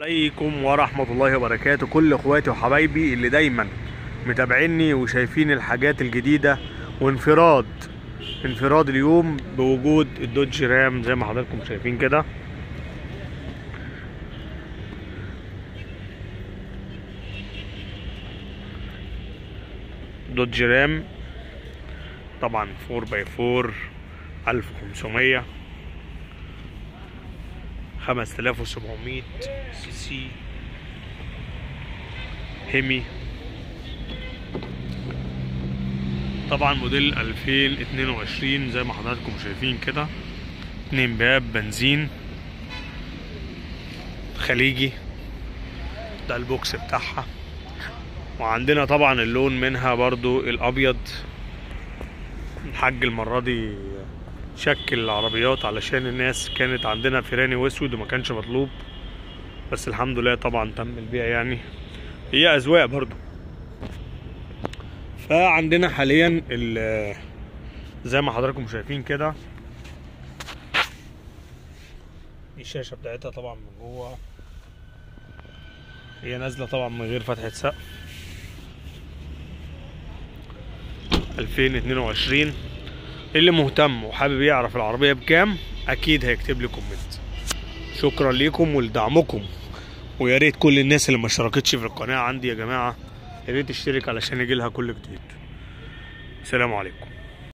عليكم ورحمة الله وبركاته كل اخواتي وحبايبي اللي دايما متابعيني وشايفين الحاجات الجديدة وانفراد انفراد اليوم بوجود الدوج رام زي ما حضراتكم شايفين كده دوج رام طبعا 4 باي 4 1500 5700 سي سي هيمي طبعا موديل 2022 زي ما حضراتكم شايفين كده اتنين باب بنزين خليجي ده البوكس بتاعها وعندنا طبعا اللون منها برضو الابيض الحاج المرة دي شكل العربيات علشان الناس كانت عندنا فيراني واسود وما كانش مطلوب بس الحمد لله طبعا تم البيع يعني هي اذواق برضو فعندنا حاليا ال- زي ما حضراتكم شايفين كده الشاشة بتاعتها طبعا من جوه هي نازلة طبعا من غير فتحة سقف 2022 اللي مهتم وحابب يعرف العربية بكام أكيد هيكتب لي كومنت شكرا ليكم ولدعمكم ويا ريت كل الناس اللي ما اشتركتش في القناة عندي يا جماعة يا ريت تشترك علشان يجي لها كل جديد سلام عليكم